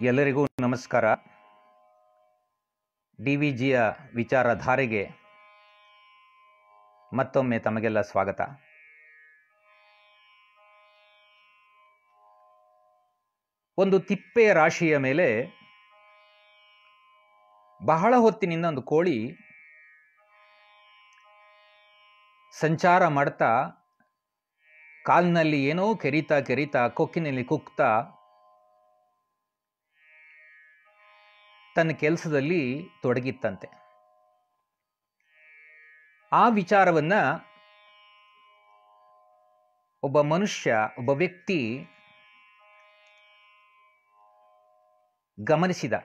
ಎಲ್ಲರಿಗೂ ನಮಸ್ಕಾರ D V ಜಿಯ ವಿಚಾರಧಾರೆಗೆ ಮತ್ತೊಮ್ಮೆ ತಮಗೆಲ್ಲ ಸ್ವಾಗತ ಒಂದು ತಿಪ್ಪೆಯ ರಾಶಿಯ ಮೇಲೆ ಬಹಳ ಹೊತ್ತಿನಿಂದ ಒಂದು ಕೋಳಿ ಸಂಚಾರ ಮಾಡ್ತಾ ಕಾಲಿನಲ್ಲಿ ಏನೋ ಕೆರಿತಾ ಕೆರಿತಾ ಕೊಕ್ಕಿನಲ್ಲಿ ಕುಕ್ತಾ ತನ್ನ ಕೆಲಸದಲ್ಲಿ ತೊಡಗಿತ್ತಂತೆ ಆ ವಿಚಾರವನ್ನ ಒಬ್ಬ ಮನುಷ್ಯ ಒಬ್ಬ ವ್ಯಕ್ತಿ ಗಮನಿಸಿದ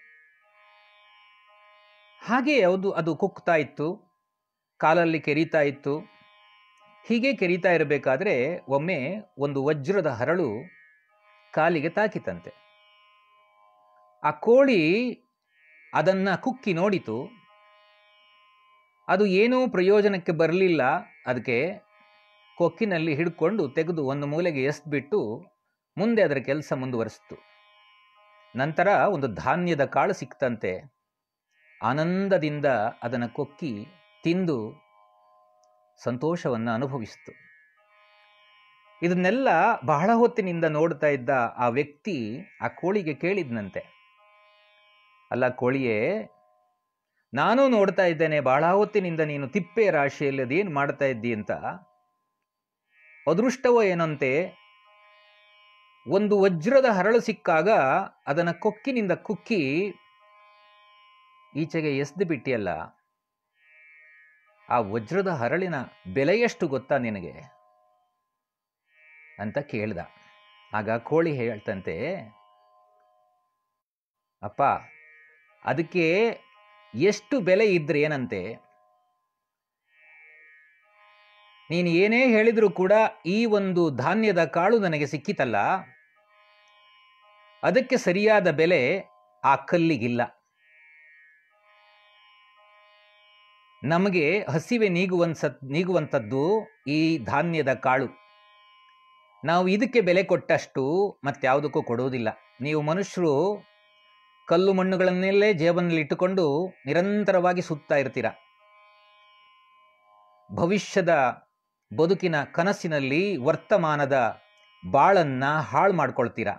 ಹಾಗೆ ಯಾವುದು ಅದು ಕುಕ್ತಾ ಇತ್ತು ಕಾಲಲ್ಲಿ ಕೆರಿತಾ ಇತ್ತು ಹೀಗೆ ಕೆರಿತಾ ಇರಬೇಕಾದ್ರೆ ಒಮ್ಮೆ ಒಂದು ವಜ್ರದ ಹರಳು ಕಾಲಿಗೆ ತಾಕಿತಂತೆ ಆ ಕೋಳಿ ಅದನ್ನು ಕುಕ್ಕಿ ನೋಡಿತು ಅದು ಏನೂ ಪ್ರಯೋಜನಕ್ಕೆ ಬರಲಿಲ್ಲ ಅದಕ್ಕೆ ಕೊಕ್ಕಿನಲ್ಲಿ ಹಿಡ್ಕೊಂಡು ತೆಗೆದು ಒಂದು ಮೂಲೆಗೆ ಎಸ್ಬಿಟ್ಟು ಮುಂದೆ ಅದರ ಕೆಲಸ ಮುಂದುವರಿಸಿತು ನಂತರ ಒಂದು ಧಾನ್ಯದ ಕಾಳು ಸಿಕ್ತಂತೆ ಆನಂದದಿಂದ ಅದನ್ನು ಕೊಕ್ಕಿ ತಿಂದು ಸಂತೋಷವನ್ನು ಅನುಭವಿಸಿತು ಇದನ್ನೆಲ್ಲ ಬಹಳ ಹೊತ್ತಿನಿಂದ ನೋಡ್ತಾ ಇದ್ದ ಆ ವ್ಯಕ್ತಿ ಆ ಕೋಳಿಗೆ ಕೇಳಿದ್ನಂತೆ ಅಲ್ಲ ಕೋಳಿಯೇ ನಾನು ನೋಡ್ತಾ ಇದ್ದೇನೆ ಬಹಳ ಹೊತ್ತಿನಿಂದ ನೀನು ತಿಪ್ಪೆ ರಾಶಿಯಲ್ಲಿ ಅದೇನು ಮಾಡ್ತಾ ಇದ್ದಿ ಅಂತ ಅದೃಷ್ಟವೋ ಏನಂತೆ ಒಂದು ವಜ್ರದ ಹರಳು ಸಿಕ್ಕಾಗ ಅದನ್ನು ಕೊಕ್ಕಿನಿಂದ ಕುಕ್ಕಿ ಈಚೆಗೆ ಎಸ್ದು ಬಿಟ್ಟಿಯಲ್ಲ ಆ ವಜ್ರದ ಹರಳಿನ ಬೆಲೆ ಎಷ್ಟು ಗೊತ್ತಾ ನಿನಗೆ ಅಂತ ಕೇಳ್ದ ಆಗ ಕೋಳಿ ಹೇಳ್ತಂತೆ ಅಪ್ಪ ಅದಕ್ಕೆ ಎಷ್ಟು ಬೆಲೆ ಇದ್ರೆ ಏನಂತೆ ನೀನು ಏನೇ ಹೇಳಿದರೂ ಕೂಡ ಈ ಒಂದು ಧಾನ್ಯದ ಕಾಳು ನನಗೆ ಸಿಕ್ಕಿತಲ್ಲ ಅದಕ್ಕೆ ಸರಿಯಾದ ಬೆಲೆ ಆ ಕಲ್ಲಿಗಿಲ್ಲ ನಮಗೆ ಹಸಿವೆ ನೀಗುವಂಸ ನೀಗುವಂಥದ್ದು ಈ ಧಾನ್ಯದ ಕಾಳು ನಾವು ಇದಕ್ಕೆ ಬೆಲೆ ಕೊಟ್ಟಷ್ಟು ಮತ್ಯಾವುದಕ್ಕೂ ಕೊಡುವುದಿಲ್ಲ ನೀವು ಮನುಷ್ಯರು ಕಲ್ಲು ಮಣ್ಣುಗಳನ್ನೆಲ್ಲೇ ಜೇಬನಲ್ಲಿ ಇಟ್ಟುಕೊಂಡು ನಿರಂತರವಾಗಿ ಸುತ್ತಾ ಇರ್ತೀರ ಭವಿಷ್ಯದ ಬದುಕಿನ ಕನಸಿನಲ್ಲಿ ವರ್ತಮಾನದ ಬಾಳನ್ನ ಹಾಳು ಮಾಡ್ಕೊಳ್ತೀರ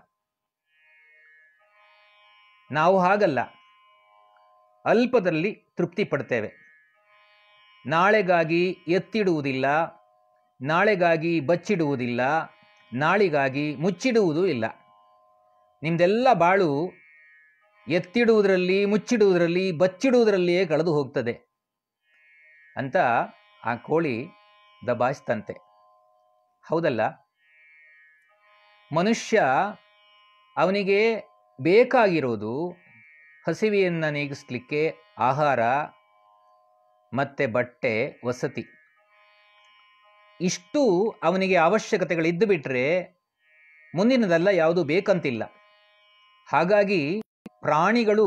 ನಾವು ಹಾಗಲ್ಲ ಅಲ್ಪದಲ್ಲಿ ತೃಪ್ತಿ ಪಡ್ತೇವೆ ನಾಳೆಗಾಗಿ ಎತ್ತಿಡುವುದಿಲ್ಲ ನಾಳೆಗಾಗಿ ಬಚ್ಚಿಡುವುದಿಲ್ಲ ನಾಳಿಗಾಗಿ ಮುಚ್ಚಿಡುವುದೂ ಇಲ್ಲ ನಿಮ್ದೆಲ್ಲ ಬಾಳು ಎತ್ತಿಡುವುದರಲ್ಲಿ ಮುಚ್ಚಿಡುವುದರಲ್ಲಿ ಬಚ್ಚಿಡುವುದರಲ್ಲಿಯೇ ಕಳೆದು ಹೋಗ್ತದೆ ಅಂತ ಆ ಕೋಳಿ ದಬಾಯಿಸ್ತಂತೆ ಹೌದಲ್ಲ ಮನುಷ್ಯ ಅವನಿಗೆ ಬೇಕಾಗಿರೋದು ಹಸಿವೆಯನ್ನು ನೀಗಿಸ್ಲಿಕ್ಕೆ ಆಹಾರ ಮತ್ತು ಬಟ್ಟೆ ವಸತಿ ಇಷ್ಟು ಅವನಿಗೆ ಅವಶ್ಯಕತೆಗಳಿದ್ದು ಬಿಟ್ಟರೆ ಮುಂದಿನದೆಲ್ಲ ಯಾವುದು ಬೇಕಂತಿಲ್ಲ ಹಾಗಾಗಿ ಪ್ರಾಣಿಗಳು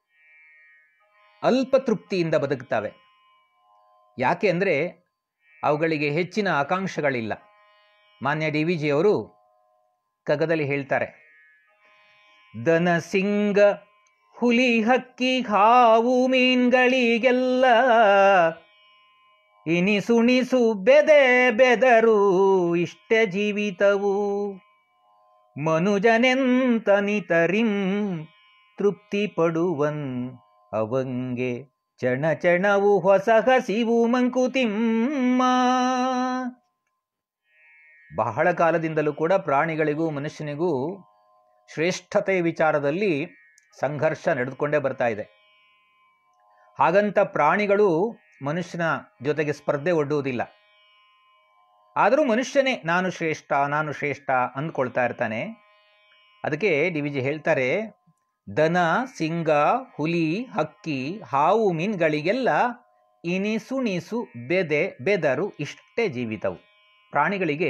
ಅಲ್ಪ ತೃಪ್ತಿಯಿಂದ ಬದುಕ್ತವೆ ಯಾಕೆ ಅಂದರೆ ಅವುಗಳಿಗೆ ಹೆಚ್ಚಿನ ಆಕಾಂಕ್ಷೆಗಳಿಲ್ಲ ಮಾನ್ಯ ಡಿ ವಿ ಜಿಯವರು ಕಗದಲ್ಲಿ ಹೇಳ್ತಾರೆ ದನ ಸಿಂಗ ಹುಲಿ ಹಕ್ಕಿ ಹಾವು ಮೀನ್ಗಳಿಗೆಲ್ಲ ಇನಿಸುಣಿಸು ಬೆದೆ ಬೆದರು ಇಷ್ಟೆ ಜೀವಿತವು ಮನುಜನೆಂತನಿತರಿಂ ತೃಪ್ತಿ ಪಡುವನ್ ಅವಂಗೆ ಚಣ ಚಣವು ಹೊಸ ಹಸಿವು ಮಂಕುತಿಮ್ಮ ಬಹಳ ಕಾಲದಿಂದಲೂ ಕೂಡ ಪ್ರಾಣಿಗಳಿಗೂ ಮನುಷ್ಯನಿಗೂ ಶ್ರೇಷ್ಠತೆ ವಿಚಾರದಲ್ಲಿ ಸಂಘರ್ಷ ನಡೆದುಕೊಂಡೇ ಬರ್ತಾ ಇದೆ ಹಾಗಂತ ಪ್ರಾಣಿಗಳು ಮನುಷ್ಯನ ಜೊತೆಗೆ ಸ್ಪರ್ಧೆ ಒಡ್ಡುವುದಿಲ್ಲ ಆದರೂ ಮನುಷ್ಯನೇ ನಾನು ಶ್ರೇಷ್ಠ ನಾನು ಶ್ರೇಷ್ಠ ಅಂದ್ಕೊಳ್ತಾ ಇರ್ತಾನೆ ಅದಕ್ಕೆ ಡಿ ವಿ ಜಿ ಹೇಳ್ತಾರೆ ದನ ಸಿಂಗ ಹುಲಿ ಹಕ್ಕಿ ಹಾವು ಮೀನುಗಳಿಗೆಲ್ಲ ಇನಿಸುಣಿಸು ಬೆದೆ ಬೆದರು ಇಷ್ಟೇ ಜೀವಿತವು ಪ್ರಾಣಿಗಳಿಗೆ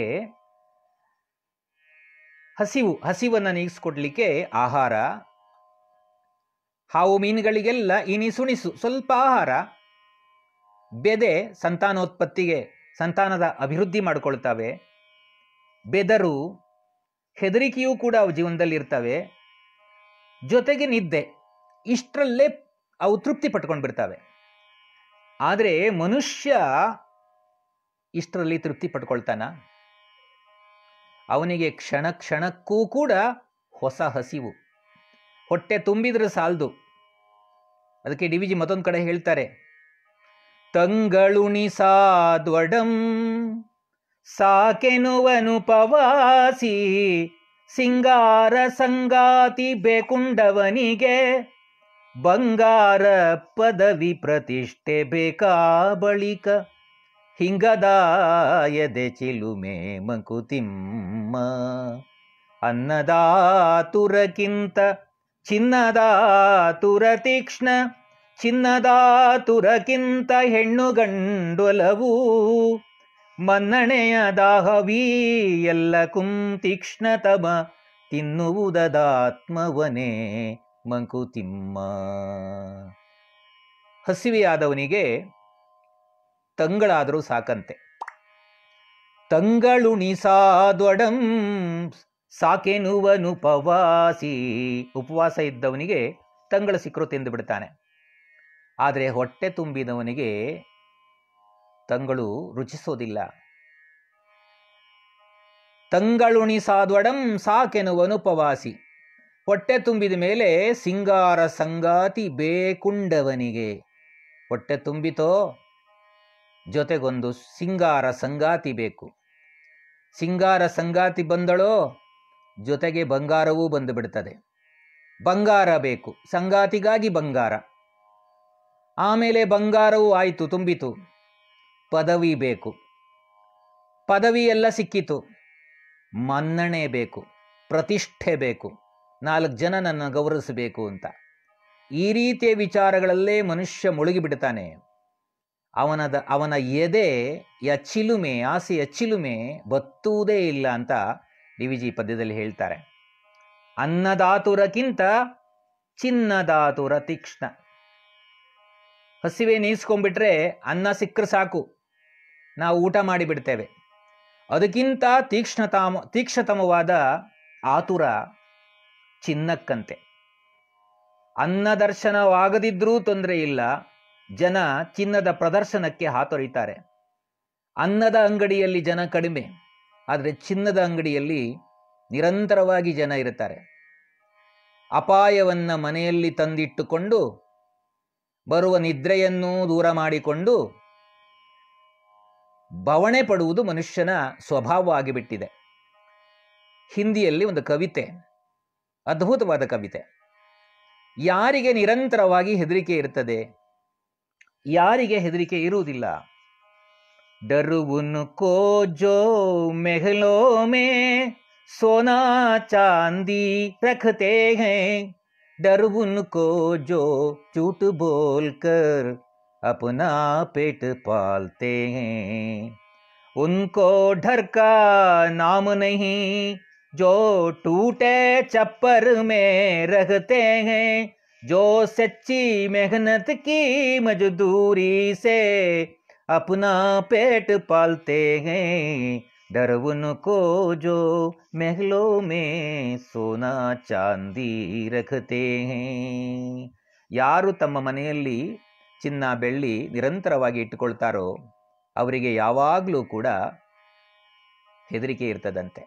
ಹಸಿವು ಹಸಿವನ್ನು ನೀಗಿಸ್ಕೊಡ್ಲಿಕ್ಕೆ ಆಹಾರ ಹಾವು ಮೀನುಗಳಿಗೆಲ್ಲ ಇನಿಸುಣಿಸು ಸ್ವಲ್ಪ ಆಹಾರ ಬೆದೆ ಸಂತಾನೋತ್ಪತ್ತಿಗೆ ಸಂತಾನದ ಅಭಿವೃದ್ಧಿ ಮಾಡಿಕೊಳ್ತವೆ ಬೆದರು ಹೆದರಿಕೆಯೂ ಕೂಡ ಅವು ಜೀವನದಲ್ಲಿ ಇರ್ತವೆ ಜೊತೆಗೆ ನಿದ್ದೆ ಇಷ್ಟರಲ್ಲೇ ಅವು ತೃಪ್ತಿ ಪಟ್ಕೊಂಡು ಬಿಡ್ತವೆ ಆದರೆ ಮನುಷ್ಯ ಇಷ್ಟರಲ್ಲಿ ತೃಪ್ತಿ ಪಟ್ಕೊಳ್ತಾನ ಅವನಿಗೆ ಕ್ಷಣ ಕ್ಷಣಕ್ಕೂ ಕೂಡ ಹೊಸ ಹಸಿವು ಹೊಟ್ಟೆ ತುಂಬಿದ್ರೆ ಸಾಲದು ಅದಕ್ಕೆ ಡಿ ವಿಜಿ ಮತ್ತೊಂದು ಕಡೆ ಹೇಳ್ತಾರೆ ತಂಗಳುಣಿಸಾದ್ವಡಂ ಸಾಕೆನುವನು ಪವಾಸಿ ಸಿಂಗಾರ ಸಂಗಾತಿ ಬೇಕುಂಡವನಿಗೆ ಬಂಗಾರ ಪದವಿ ಪ್ರತಿಷ್ಠೆ ಬೇಕಾ ಬಳಿಕ ಹಿಂಗದಾಯದೆ ಚಿಲುಮೆ ಮಂಕುತಿಮ್ಮ ಅನ್ನದಾತುರಕ್ಕಿಂತ ಚಿನ್ನದಾತುರ ತೀಕ್ಷ್ಣ ಚಿನ್ನದಾತುರಕ್ಕಿಂತ ಹೆಣ್ಣು ಗಂಡೊಲವು ಮನ್ನಣೆಯ ದಾಹವೀ ಎಲ್ಲ ಕುಂ ತೀಕ್ಷ್ಣತಮ ತಿನ್ನುವುದದಾತ್ಮವನೇ ಮಂಕುತಿಮ್ಮ ಹಸಿವೆಯಾದವನಿಗೆ ತಂಗಳಾದರೂ ಸಾಕಂತೆ ತಂಗಳುಣಿಸಾದೊಡಂ ಸಾಕೆನುವನು ಉಪವಾಸಿ ಉಪವಾಸ ಇದ್ದವನಿಗೆ ತಂಗಳು ಸಿಕ್ಕರು ತಿಂದು ಬಿಡ್ತಾನೆ ಆದರೆ ಹೊಟ್ಟೆ ತುಂಬಿದವನಿಗೆ ತಂಗಳು ರುಚಿಸೋದಿಲ್ಲ ತಂಗಳುಣಿಸಾದ್ವಡಂ ಸಾಕೆನುವನು ಉಪವಾಸಿ ಹೊಟ್ಟೆ ತುಂಬಿದ ಮೇಲೆ ಸಿಂಗಾರ ಸಂಗಾತಿ ಬೇಕುಂಡವನಿಗೆ ಹೊಟ್ಟೆ ತುಂಬಿತೋ ಜೊತೆಗೊಂದು ಸಿಂಗಾರ ಸಂಗಾತಿ ಬೇಕು ಸಿಂಗಾರ ಸಂಗಾತಿ ಬಂದಳೋ ಜೊತೆಗೆ ಬಂಗಾರವೂ ಬಂದು ಬಿಡ್ತದೆ ಬಂಗಾರ ಬೇಕು ಸಂಗಾತಿಗಾಗಿ ಬಂಗಾರ ಆಮೇಲೆ ಬಂಗಾರವೂ ಆಯಿತು ತುಂಬಿತು ಪದವಿ ಬೇಕು ಪದವಿ ಎಲ್ಲ ಸಿಕ್ಕಿತು ಮನ್ನಣೆ ಬೇಕು ಪ್ರತಿಷ್ಠೆ ಬೇಕು ನಾಲ್ಕು ಜನ ನನ್ನ ಗೌರವಿಸಬೇಕು ಅಂತ ಈ ರೀತಿಯ ವಿಚಾರಗಳಲ್ಲೇ ಮನುಷ್ಯ ಮುಳುಗಿಬಿಡ್ತಾನೆ ಅವನದ ಅವನ ಎದೆ ಚಿಲುಮೆ ಆಸೆಯ ಚಿಲುಮೆ ಬತ್ತುವುದೇ ಇಲ್ಲ ಅಂತ ಡಿ ವಿ ಜಿ ಪದ್ಯದಲ್ಲಿ ಹೇಳ್ತಾರೆ ಅನ್ನದಾತುರಕ್ಕಿಂತ ಚಿನ್ನದಾತುರ ತೀಕ್ಷ್ಣ ಹಸಿವೆ ನೀಸ್ಕೊಂಡ್ಬಿಟ್ರೆ ಅನ್ನ ಸಿಕ್ಕರೆ ಸಾಕು ನಾವು ಊಟ ಮಾಡಿಬಿಡ್ತೇವೆ ಅದಕ್ಕಿಂತ ತೀಕ್ಷ್ಣತಾಮ ತೀಕ್ಷ್ಣತಮವಾದ ಆತುರ ಚಿನ್ನಕ್ಕಂತೆ ಅನ್ನ ದರ್ಶನವಾಗದಿದ್ರೂ ತೊಂದರೆ ಇಲ್ಲ ಜನ ಚಿನ್ನದ ಪ್ರದರ್ಶನಕ್ಕೆ ಹಾತೊರೀತಾರೆ ಅನ್ನದ ಅಂಗಡಿಯಲ್ಲಿ ಜನ ಕಡಿಮೆ ಆದರೆ ಚಿನ್ನದ ಅಂಗಡಿಯಲ್ಲಿ ನಿರಂತರವಾಗಿ ಜನ ಇರುತ್ತಾರೆ ಅಪಾಯವನ್ನ ಮನೆಯಲ್ಲಿ ತಂದಿಟ್ಟುಕೊಂಡು ಬರುವ ನಿದ್ರೆಯನ್ನೂ ದೂರ ಮಾಡಿಕೊಂಡು ಬವಣೆ ಪಡುವುದು ಮನುಷ್ಯನ ಸ್ವಭಾವ ಆಗಿಬಿಟ್ಟಿದೆ ಹಿಂದಿಯಲ್ಲಿ ಒಂದು ಕವಿತೆ ಅದ್ಭುತವಾದ ಕವಿತೆ ಯಾರಿಗೆ ನಿರಂತರವಾಗಿ ಹೆದರಿಕೆ ಇರ್ತದೆ ಯಾರಿಗೆ ಹೆದರಿಕೆ ಇರುವುದಿಲ್ಲ ಡರುವುನ್ ಕೋ ಜೋ ಮೆಹಲೋ ಮೇ ಸೋನಾ ಚಾಂದಿ ರಖತೆ हैं डर उनको जो झूठ बोलकर अपना पेट पालते हैं उनको डर का नाम नहीं जो टूटे चप्पर में रखते हैं जो सच्ची मेहनत की मजदूरी से अपना पेट पालते हैं डर उनको जो महलों में सोना ಚಾಂದಿ ರಖತೆ हैं ಯಾರು ತಮ್ಮ ಮನೆಯಲ್ಲಿ ಚಿನ್ನ ಬೆಳ್ಳಿ ನಿರಂತರವಾಗಿ ಇಟ್ಟುಕೊಳ್ತಾರೋ ಅವರಿಗೆ ಯಾವಾಗಲೂ ಕೂಡ ಹೆದರಿಕೆ ಇರ್ತದಂತೆ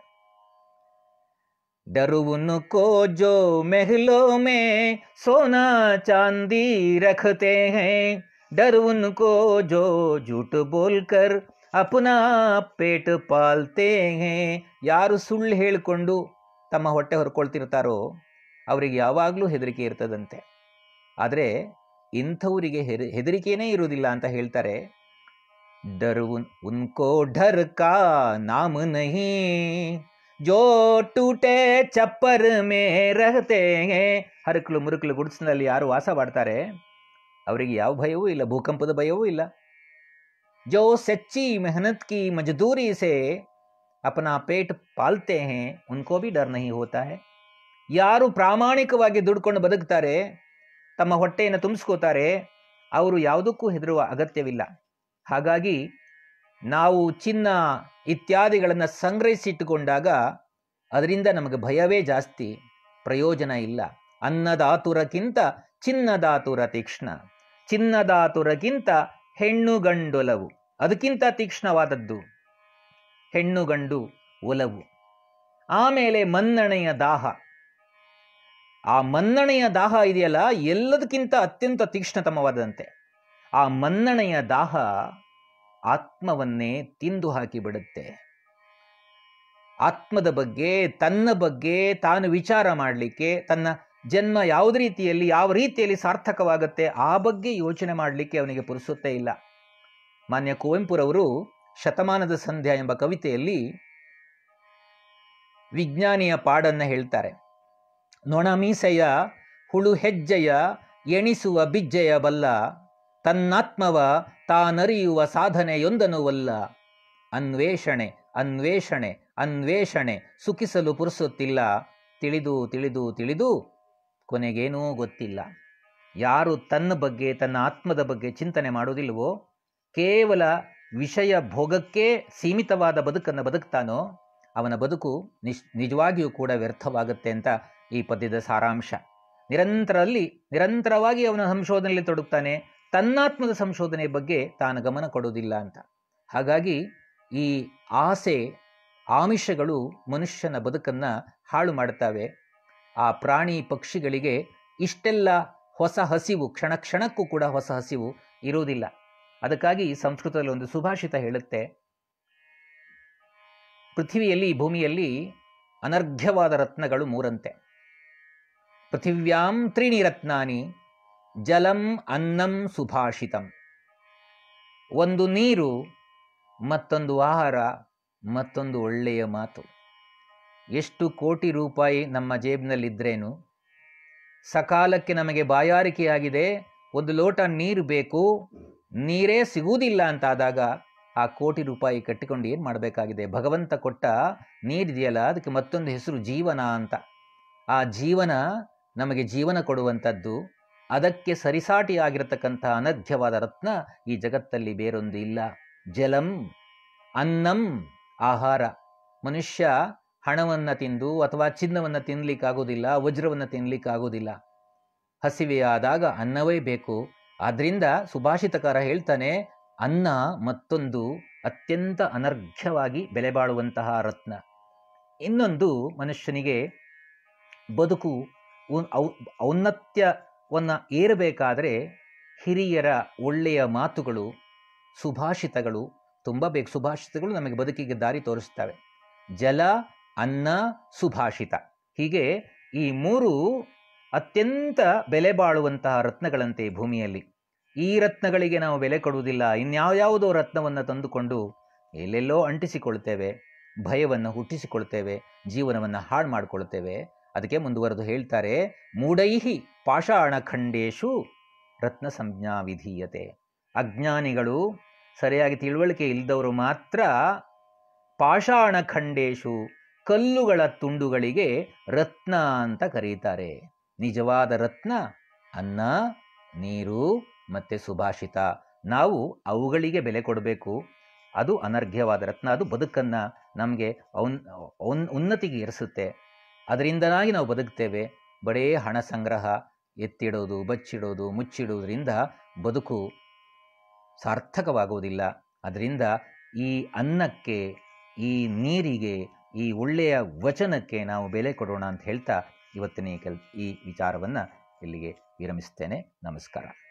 डरू उनको जो महलों में सोना चांदी रखते हैं डर उनको जो झूठ बोलकर ಅಪುನಾ ಪೇಟ್ ಪಾಲ್ತೆ ಯಾರು ಸುಳ್ಳು ಹೇಳಿಕೊಂಡು ತಮ್ಮ ಹೊಟ್ಟೆ ಹೊರ್ಕೊಳ್ತಿರ್ತಾರೋ ಅವರಿಗೆ ಯಾವಾಗಲೂ ಹೆದರಿಕೆ ಇರ್ತದಂತೆ ಆದರೆ ಇಂಥವರಿಗೆ ಹೆದ ಹೆದರಿಕೆನೇ ಇರುವುದಿಲ್ಲ ಅಂತ ಹೇಳ್ತಾರೆ ಡರ್ ಉನ್ ಉನ್ಕೋ ಢರ್ ಕಾ ನಾಮ ನಹಿ ಜೋ ಟೂಟೆ ಚಪ್ಪರ್ ಮೇ ರಹತೆ ಹರಕಲು ಮುರುಕಲು ಗುಡ್ಸ್ನಲ್ಲಿ ಯಾರು ವಾಸ ಮಾಡ್ತಾರೆ ಅವರಿಗೆ ಯಾವ ಭಯವೂ ಇಲ್ಲ ಭೂಕಂಪದ ಭಯವೂ ಇಲ್ಲ जो सच्ची मेहनत की मजदूरी से अपना पेट पालते हैं उनको भी डर नहीं होता है ಯಾರು ಪ್ರಾಮಾಣಿಕವಾಗಿ ದುಡ್ಕೊಂಡು ಬದುಕ್ತಾರೆ ತಮ್ಮ ಹೊಟ್ಟೆಯನ್ನು ತುಂಬಿಸ್ಕೋತಾರೆ ಅವರು ಯಾವುದಕ್ಕೂ ಹೆದರುವ ಅಗತ್ಯವಿಲ್ಲ ಹಾಗಾಗಿ ನಾವು ಚಿನ್ನ ಇತ್ಯಾದಿಗಳನ್ನು ಸಂಗ್ರಹಿಸಿಟ್ಟುಕೊಂಡಾಗ ಅದರಿಂದ ನಮಗೆ ಭಯವೇ ಜಾಸ್ತಿ ಪ್ರಯೋಜನ ಇಲ್ಲ ಅನ್ನದಾತುರಕ್ಕಿಂತ ಚಿನ್ನದಾತುರ ತೀಕ್ಷ್ಣ ಚಿನ್ನದಾತುರಕ್ಕಿಂತ ಹೆಣ್ಣು ಗಂಡೊಲವು ಅದಕ್ಕಿಂತ ತೀಕ್ಷ್ಣವಾದದ್ದು ಹೆಣ್ಣು ಗಂಡು ಒಲವು ಆಮೇಲೆ ಮನ್ನಣೆಯ ದಾಹ ಆ ಮನ್ನಣೆಯ ದಾಹ ಇದೆಯಲ್ಲ ಎಲ್ಲದಕ್ಕಿಂತ ಅತ್ಯಂತ ತೀಕ್ಷ್ಣತಮವಾದಂತೆ ಆ ಮನ್ನಣೆಯ ದಾಹ ಆತ್ಮವನ್ನೇ ತಿಂದು ಹಾಕಿಬಿಡುತ್ತೆ ಆತ್ಮದ ಬಗ್ಗೆ ತನ್ನ ಬಗ್ಗೆ ತಾನು ವಿಚಾರ ಮಾಡಲಿಕ್ಕೆ ತನ್ನ ಜನ್ಮ ಯಾವುದೇ ರೀತಿಯಲ್ಲಿ ಯಾವ ರೀತಿಯಲ್ಲಿ ಸಾರ್ಥಕವಾಗುತ್ತೆ ಆ ಬಗ್ಗೆ ಯೋಚನೆ ಮಾಡಲಿಕ್ಕೆ ಅವನಿಗೆ ಪುರುಸುತ್ತೇ ಇಲ್ಲ ಮಾನ್ಯ ಕುವೆಂಪುರವರು ಶತಮಾನದ ಸಂಧ್ಯಾ ಎಂಬ ಕವಿತೆಯಲ್ಲಿ ವಿಜ್ಞಾನಿಯ ಪಾಡನ್ನು ಹೇಳ್ತಾರೆ ನೊಣಮೀಸೆಯ ಹುಳು ಹೆಜ್ಜೆಯ ಎಣಿಸುವ ಬಿಜ್ಜೆಯ ಬಲ್ಲ ತನ್ನಾತ್ಮವ ತಾನರಿಯುವ ಸಾಧನೆಯೊಂದನುವಲ್ಲ ಅನ್ವೇಷಣೆ ಅನ್ವೇಷಣೆ ಅನ್ವೇಷಣೆ ಸುಖಿಸಲು ಪುರುಸುತ್ತಿಲ್ಲ ತಿಳಿದು ತಿಳಿದು ತಿಳಿದು ಕೊನೆಗೇನೂ ಗೊತ್ತಿಲ್ಲ ಯಾರು ತನ್ನ ಬಗ್ಗೆ ತನ್ನ ಆತ್ಮದ ಬಗ್ಗೆ ಚಿಂತನೆ ಮಾಡುವುದಿಲ್ವೋ ಕೇವಲ ವಿಷಯ ಭೋಗಕ್ಕೆ ಸೀಮಿತವಾದ ಬದುಕನ್ನು ಬದುಕ್ತಾನೋ ಅವನ ಬದುಕು ನಿಶ್ ನಿಜವಾಗಿಯೂ ಕೂಡ ವ್ಯರ್ಥವಾಗುತ್ತೆ ಅಂತ ಈ ಪದ್ಯದ ಸಾರಾಂಶ ನಿರಂತರಲ್ಲಿ ನಿರಂತರವಾಗಿ ಅವನ ಸಂಶೋಧನೆಯಲ್ಲಿ ತೊಡಗ್ತಾನೆ ತನ್ನಾತ್ಮದ ಸಂಶೋಧನೆ ಬಗ್ಗೆ ತಾನು ಗಮನ ಕೊಡುವುದಿಲ್ಲ ಅಂತ ಹಾಗಾಗಿ ಈ ಆಸೆ ಆಮಿಷಗಳು ಮನುಷ್ಯನ ಬದುಕನ್ನು ಹಾಳು ಮಾಡುತ್ತವೆ ಆ ಪ್ರಾಣಿ ಪಕ್ಷಿಗಳಿಗೆ ಇಷ್ಟೆಲ್ಲ ಹೊಸ ಹಸಿವು ಕ್ಷಣ ಕ್ಷಣಕ್ಕೂ ಕೂಡ ಹೊಸ ಹಸಿವು ಇರುವುದಿಲ್ಲ ಅದಕ್ಕಾಗಿ ಸಂಸ್ಕೃತದಲ್ಲಿ ಒಂದು ಸುಭಾಷಿತ ಹೇಳುತ್ತೆ ಪೃಥ್ವಿಯಲ್ಲಿ ಭೂಮಿಯಲ್ಲಿ ಅನರ್ಘ್ಯವಾದ ರತ್ನಗಳು ಮೂರಂತೆ ಪೃಥಿವ್ಯಾಂ ತ್ರೀಣಿ ರತ್ನಾನಿ ಜಲಂ ಅನ್ನಂ ಸುಭಾಷಿತಂ ಒಂದು ನೀರು ಮತ್ತೊಂದು ಆಹಾರ ಮತ್ತೊಂದು ಒಳ್ಳೆಯ ಮಾತು ಎಷ್ಟು ಕೋಟಿ ರೂಪಾಯಿ ನಮ್ಮ ಜೇಬಿನಲ್ಲಿದ್ದರೇನು ಸಕಾಲಕ್ಕೆ ನಮಗೆ ಬಾಯಾರಿಕೆಯಾಗಿದೆ ಒಂದು ಲೋಟ ನೀರು ಬೇಕು ನೀರೇ ಸಿಗುವುದಿಲ್ಲ ಅಂತಾದಾಗ ಆ ಕೋಟಿ ರೂಪಾಯಿ ಕಟ್ಟಿಕೊಂಡು ಏನು ಮಾಡಬೇಕಾಗಿದೆ ಭಗವಂತ ಕೊಟ್ಟ ನೀರಿದೆಯಲ್ಲ ಅದಕ್ಕೆ ಮತ್ತೊಂದು ಹೆಸರು ಜೀವನ ಅಂತ ಆ ಜೀವನ ನಮಗೆ ಜೀವನ ಕೊಡುವಂಥದ್ದು ಅದಕ್ಕೆ ಸರಿಸಾಟಿಯಾಗಿರತಕ್ಕಂಥ ಅನರ್ಘ್ಯವಾದ ರತ್ನ ಈ ಜಗತ್ತಲ್ಲಿ ಬೇರೊಂದು ಇಲ್ಲ ಜಲಂ ಅನ್ನಂ ಆಹಾರ ಮನುಷ್ಯ ಹಣವನ್ನು ತಿಂದು ಅಥವಾ ಚಿನ್ನವನ್ನು ತಿನ್ನಲಿಕ್ಕಾಗೋದಿಲ್ಲ ವಜ್ರವನ್ನು ತಿನ್ನಲಿಕ್ಕಾಗೋದಿಲ್ಲ ಹಸಿವೆಯಾದಾಗ ಅನ್ನವೇ ಬೇಕು ಆದ್ದರಿಂದ ಸುಭಾಷಿತಕಾರ ಹೇಳ್ತಾನೆ ಅನ್ನ ಮತ್ತೊಂದು ಅತ್ಯಂತ ಅನರ್ಘ್ಯವಾಗಿ ಬೆಲೆ ಬಾಳುವಂತಹ ರತ್ನ ಇನ್ನೊಂದು ಮನುಷ್ಯನಿಗೆ ಬದುಕು ಔನ್ನತ್ಯವನ್ನು ಏರಬೇಕಾದರೆ ಹಿರಿಯರ ಒಳ್ಳೆಯ ಮಾತುಗಳು ಸುಭಾಷಿತಗಳು ತುಂಬ ಬೇಕು ಸುಭಾಷಿತಗಳು ನಮಗೆ ಬದುಕಿಗೆ ದಾರಿ ತೋರಿಸ್ತವೆ ಜಲ ಅನ್ನ ಸುಭಾಷಿತ ಹೀಗೆ ಈ ಮೂರು ಅತ್ಯಂತ ಬೆಲೆ ಬಾಳುವಂತಹ ರತ್ನಗಳಂತೆ ಭೂಮಿಯಲ್ಲಿ ಈ ರತ್ನಗಳಿಗೆ ನಾವು ಬೆಲೆ ಕೊಡುವುದಿಲ್ಲ ಇನ್ಯಾವ್ಯಾವುದೋ ರತ್ನವನ್ನು ತಂದುಕೊಂಡು ಎಲ್ಲೆಲ್ಲೋ ಅಂಟಿಸಿಕೊಳ್ತೇವೆ ಭಯವನ್ನು ಹುಟ್ಟಿಸಿಕೊಳ್ತೇವೆ ಜೀವನವನ್ನು ಹಾಳು ಮಾಡಿಕೊಳ್ತೇವೆ ಅದಕ್ಕೆ ಮುಂದುವರೆದು ಹೇಳ್ತಾರೆ ಮೂಢೈಹಿ ಪಾಷಾಣಖಂಡೇಶು ರತ್ನ ಸಂಜ್ಞಾ ವಿಧೀಯತೆ ಅಜ್ಞಾನಿಗಳು ಸರಿಯಾಗಿ ತಿಳುವಳಿಕೆ ಇಲ್ಲದವರು ಮಾತ್ರ ಪಾಷಾಣಖಂಡೇಶು ಕಲ್ಲುಗಳ ತುಂಡುಗಳಿಗೆ ರತ್ನ ಅಂತ ಕರೀತಾರೆ ನಿಜವಾದ ರತ್ನ ಅನ್ನ ನೀರು ಮತ್ತು ಸುಭಾಷಿತ ನಾವು ಅವುಗಳಿಗೆ ಬೆಲೆ ಕೊಡಬೇಕು ಅದು ಅನರ್ಘ್ಯವಾದ ರತ್ನ ಅದು ಬದುಕನ್ನು ನಮಗೆ ಔನ್ ಔನ್ ಉನ್ನತಿಗೆ ಇರಿಸುತ್ತೆ ಅದರಿಂದನಾಗಿ ನಾವು ಬದುಕ್ತೇವೆ ಬಡೇ ಹಣ ಸಂಗ್ರಹ ಎತ್ತಿಡೋದು ಬಚ್ಚಿಡೋದು ಮುಚ್ಚಿಡೋದ್ರಿಂದ ಬದುಕು ಸಾರ್ಥಕವಾಗುವುದಿಲ್ಲ ಅದರಿಂದ ಈ ಅನ್ನಕ್ಕೆ ಈ ನೀರಿಗೆ ಈ ಒಳ್ಳೆಯ ವಚನಕ್ಕೆ ನಾವು ಬೆಲೆ ಕೊಡೋಣ ಅಂತ ಹೇಳ್ತಾ ಇವತ್ತಿನ ಈ ಕೆಲ್ ಈ ವಿಚಾರವನ್ನು ಇಲ್ಲಿಗೆ ವಿರಮಿಸ್ತೇನೆ ನಮಸ್ಕಾರ